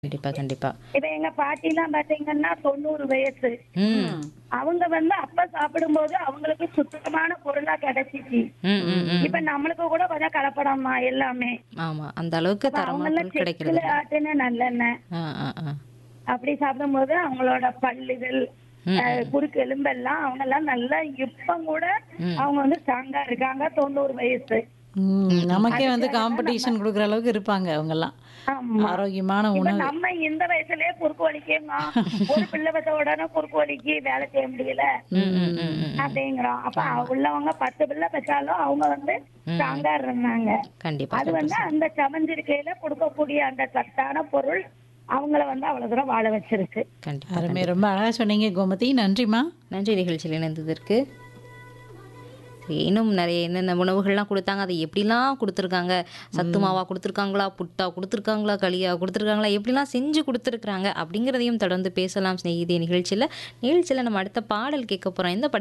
கண்டிப்பா கண்டிப்பா இப்ப எங்க பாட்டி எல்லாம் பாத்தீங்கன்னா தொண்ணூறு வயசு ம் அவங்க வந்து அப்ப சாப்பிடும்போது அவங்களுக்கு சுத்தமான பொருளா கிடைச்சிச்சு ம் ம் ம் இப்ப நம்மளுக்கு கூட கொஞ்சம் கலப்படம் தான் எல்லாமே ஆமா அந்த அளவுக்கு அப்ப தரமான அவங்கெல்லாம் பொருள் கிடைக்கிறது செக்குல ஆட்டுன நல்லெண்ணெய் ஆ ஆ ஆ அப்படி சாப்பிடும்போது அவங்களோட பல்லுகள் அஹ், குறுக்கு எலும்பெல்லாம் அவங்க எல்லாம் நல்லா இப்ப கூட அவங்க வந்து ஸ்ட்ராங்கா இருக்காங்க தொண்ணூறு வயசு ம், நமக்கே வந்து காம்படிஷன் கொடுக்குற அளவுக்கு இருப்பாங்க அவங்கெல்லாம் ஆமா ஆரோக்கியமான இப்ப உணவு நம்ம இந்த வயசுலயே குறுக்கு வலிக்குங்க ஒரு பிள்ளை வச்ச உடனே குறுக்கு வலிக்கு வேலை செய்ய முடியல ம் ம் ம் ம் அப்படிங்கிறோம் அப்ப உள்ளவங்க பத்து பிள்ளை பெற்றாலும் அவங்க வந்து ஸ்ட்ராங்கா இருந்தாங்க கண்டிப்பா அது வந்து அந்த சமஞ்சிருக்கையில கொடுக்கக்கூடிய அந்த சத்தான பொருள் அவங்கள வந்து அவ்வளவு தூரம் வாழ வச்சிருக்கு கண்டிப்பா அருமை ரொம்ப அழகா சொன்னீங்க கோமதி நன்றிம்மா நன்றி நிகழ்ச்சியில் இணைந்ததற்கு சரி, இன்னும் நிறைய என்னென்ன உணவுகள்லாம் கொடுத்தாங்க அதை எப்படிலாம் கொடுத்துருக்காங்க சத்து மாவா கொடுத்துருக்காங்களா புட்டா கொடுத்துருக்காங்களா களியா கொடுத்துருக்காங்களா எப்படிலாம் செஞ்சு கொடுத்துருக்காங்க அப்படிங்கிறதையும் தொடர்ந்து பேசலாம் ஸ்நேகிதி நிகழ்ச்சியில் நிகழ்ச்சியில் நம்ம அடுத்த பாடல் கேட்க போகிறோம் இந்த